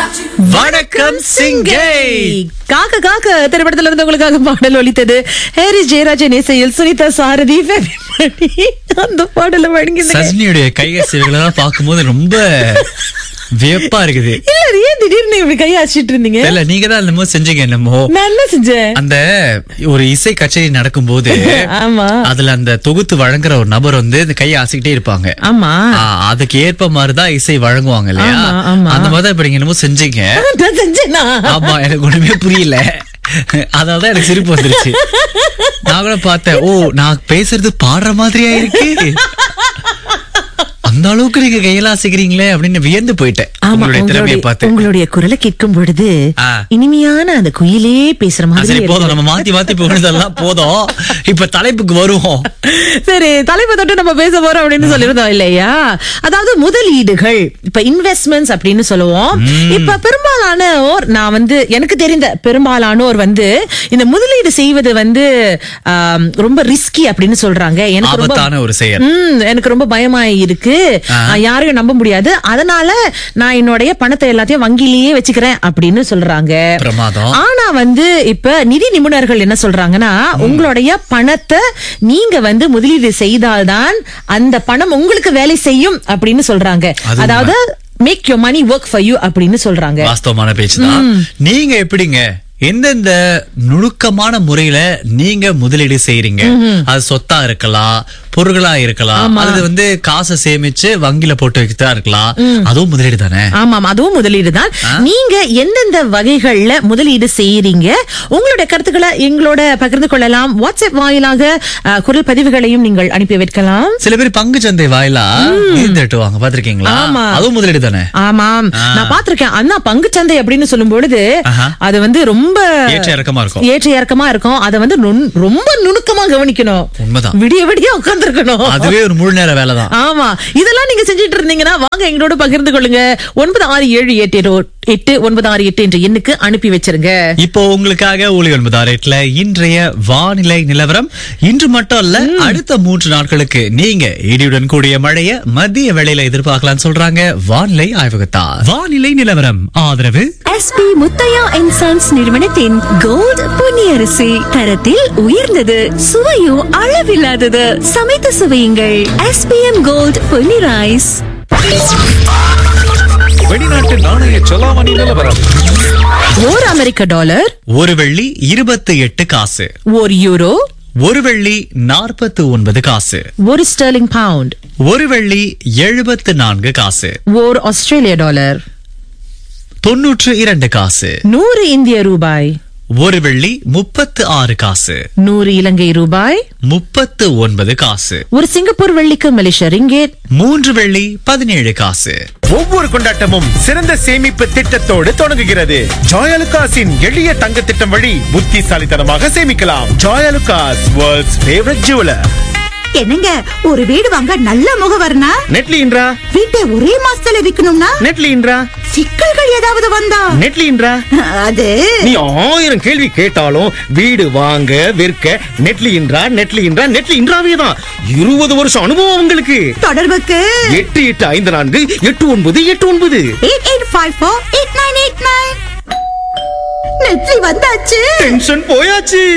வணக்கம் சிங்கை காக்க காக்க திரைப்படத்துல இருந்து உங்களுக்காக பாடல் ஒலித்தது ஹாரி ஜெயராஜன் இசையில் சுனிதா சாரதி ஃபெமிமணி அந்த பாடல வழங்கினாங்க சஜினியுடைய கையசைவுகளெல்லாம் பார்க்கும்போது ரொம்ப வியப்பா இருக்குது இல்ல அது ஏன் திடீர்னு இப்படி கையாச்சிட்டு இருந்தீங்க இல்ல நீங்க தான் என்னமோ செஞ்சீங்க என்னமோ நான் என்ன செஞ்சேன் அந்த ஒரு இசை கச்சேரி நடக்கும்போது ஆமா அதுல அந்த தொகுத்து வழங்குற ஒரு நபர் வந்து இந்த கையை அசைக்கிட்டே இருப்பாங்க ஆமா ஆ, அதுக்கு ஏற்ப மாதிரிதான் இசை வழங்குவாங்க இல்லையா ஆமா, ஆமா. அந்த மாதிரி இப்ப நீங்க என்னமோ செஞ்சீங்க நான் செஞ்சேனா ஆமா எனக்கு ஒண்ணுமே புரியல அதனாலதான் எனக்கு சிரிப்பு வந்துருச்சு நான் கூட பார்த்தேன் ஓ நான் பேசுறது பாடுற மாதிரியா இருக்கு அந்த அளவுக்கு நீங்க கையெல்லாம் அசைக்கிறீங்களே அப்படின்னு வியந்து போயிட்டேன் ஆமா உங்களுடைய திறமையை உங்களுடைய பார்த்து உங்களுடைய குரலை கேட்கும் பொழுது ஆ. இனிமையான அந்த குயிலே பேசுற ஆ, மாதிரி சரி இருக்கு. போதும் நம்ம மாத்தி மாத்தி போனதெல்லாம் போதும் இப்ப தலைப்புக்கு வருவோம் சரி தலைப்பை தொட்டு நம்ம பேச போறோம் அப்படின்னு சொல்லியிருந்தோம் இல்லையா அதாவது முதலீடுகள் இப்ப இன்வெஸ்ட்மெண்ட்ஸ் அப்படின்னு சொல்லுவோம் இப்ப பெரும்பாலானோர் நான் வந்து எனக்கு தெரிந்த பெரும்பாலானோர் வந்து இந்த முதலீடு செய்வது வந்து ஆம், ரொம்ப ரிஸ்கி அப்படின்னு சொல்றாங்க எனக்கு ரொம்ப ஆபத்தான ஒரு செயல் ம், எனக்கு ரொம்ப பயமா இருக்கு நான் யாரையும் நம்ப முடியாது அதனால நான் என்னுடைய பணத்தை எல்லாத்தையும் வங்கியிலேயே வச்சுக்கிறேன் அப்படின்னு சொல்றாங்க பிரமாதம் ஆனா வந்து இப்ப நிதி நிபுணர்கள் என்ன சொல்றாங்கன்னா உங்களுடைய பணத்தை நீங்க வந்து முதலீடு செய்தால்தான் அந்த பணம் உங்களுக்கு வேலை செய்யும் அப்படின்னு சொல்றாங்க அது அதாவது make your money work for you அப்படின்னு சொல்றாங்க வாஸ்தவமான பேச்சுதான் நீங்க எப்படிங்க எந்தெந்த நுணுக்கமான முறையில நீங்க முதலீடு செய்றீங்க அது சொத்தா இருக்கலாம் பொருட்களா இருக்கலாம் அல்லது வந்து காசை சேமிச்சு வங்கியில போட்டு வைக்கிறதா இருக்கலாம் அதுவும் முதலீடு தானே ஆமாம் அதுவும் முதலீடு தான் நீங்க எந்தெந்த வகைகள்ல முதலீடு செய்யறீங்க உங்களுடைய கருத்துக்களை எங்களோட பகிர்ந்து கொள்ளலாம் வாட்ஸ்அப் வாயிலாக அஹ், குரல் பதிவுகளையும் நீங்கள் அனுப்பி வைக்கலாம் சில பேர் பங்கு சந்தை வாயிலா தட்டுவாங்க பாத்திருக்கீங்களா ஆமா. அதுவும் முதலீடு தானே ஆமாம் நான் பாத்திருக்கேன் அண்ணா பங்குச்சந்தை அப்படின்னு சொல்லும் பொழுது ஆஹா. அது வந்து ரொம்ப ஏற்ற இறக்கமா இருக்கும் ஏற்ற இறக்கமா இருக்கும் அதை வந்து நுண்- ரொம்ப நுணுக்கமா கவனிக்கணும் உண்மைதான் விடிய விடிய உட்கார்ந்துருக்கணும் அதுவே ஒரு முழு நேர வேலைதான் ஆமா இதெல்லாம் நீங்க செஞ்சிட்டு இருந்தீங்கன்னா வாங்க எங்களோட பகிர்ந்து கொள்ளுங்க ஒன்பது ஆறு ஏழு எட்டு எட்டு எட்டு ஒன்பது ஆறு எட்டு என்ற எண்ணுக்கு அனுப்பி வச்சிருங்க இப்போ உங்களுக்காக ஒளி ஒன்பதாயிரத்துல இன்றைய வானிலை நிலவரம் இன்று மட்டும் அல்ல அடுத்த மூன்று நாட்களுக்கு நீங்க இடியுடன் கூடிய மழைய மதிய வேளையில எதிர்பார்க்கலாம்னு சொல்றாங்க வானிலை ஆய்வகத்தார் வானிலை நிலவரம் ஆதரவு எஸ்பி முத்தையா அண்ட் சன்ஸ் நிறுவனத்தின் கோல்ட் பொன்னியரிசி தரத்தில் உயர்ந்தது சுவையும் அளவில்லாதது சமைத்து சுவையுங்கள் எஸ்பிஎம் கோல்ட் பொன்னி ரைஸ் வெளிநாட்டு நாணய செலாவணி நிலவரம் ஓர் அமெரிக்க டாலர் ஒரு வெள்ளி இருபத்தி எட்டு காசு ஒரு யூரோ ஒரு வெள்ளி நாற்பத்து ஒன்பது காசு ஒரு ஸ்டெர்லிங் பவுண்ட் ஒரு வெள்ளி எழுபத்து நான்கு காசு ஓர் ஆஸ்திரேலிய டாலர் தொன்னூற்று இரண்டு காசு நூறு இந்திய ரூபாய் ஒரு வெள்ளி முப்பத்து ஆறு காசு நூறு இலங்கை ரூபாய் முப்பத்து ஒன்பது காசு ஒரு சிங்கப்பூர் வெள்ளிக்கு மலேசியா ரிங்கேட் மூன்று வெள்ளி பதினேழு காசு ஒவ்வொரு கொண்டாட்டமும் சிறந்த சேமிப்பு திட்டத்தோடு தொடங்குகிறது ஜாயலுகாஸின் எளிய தங்க திட்டம் வழி புத்திசாலித்தனமாக சேமிக்கலாம் ஜாயலுகாஸ் வேர்ல்ட்ஸ் ஃபேவரட் ஜுவலர் என்னங்க ஒரு வீடு வாங்க நல்ல முகவர்னா நெட்லின்றா வீட்டை ஒரே மாசத்துல விக்கணும்னா நெட்லின்றா சிக்கல்கள் ஏதாவது வந்தா நெட்லின்றா அது நீ ஆயிரம் கேள்வி கேட்டாலும் வீடு வாங்க விற்க நெட்லின்றா நெட்லின்றா நெட்லின்றாவே தான் இருபது வருஷம் அனுபவம் உங்களுக்கு தொடர்புக்கு எட்டு எட்டு ஐந்து நான்கு எட்டு ஒன்பது எட்டு ஒன்பது eight eight five four eight nine eight nine நெற்றி வந்தாச்சு டென்ஷன் போயாச்சு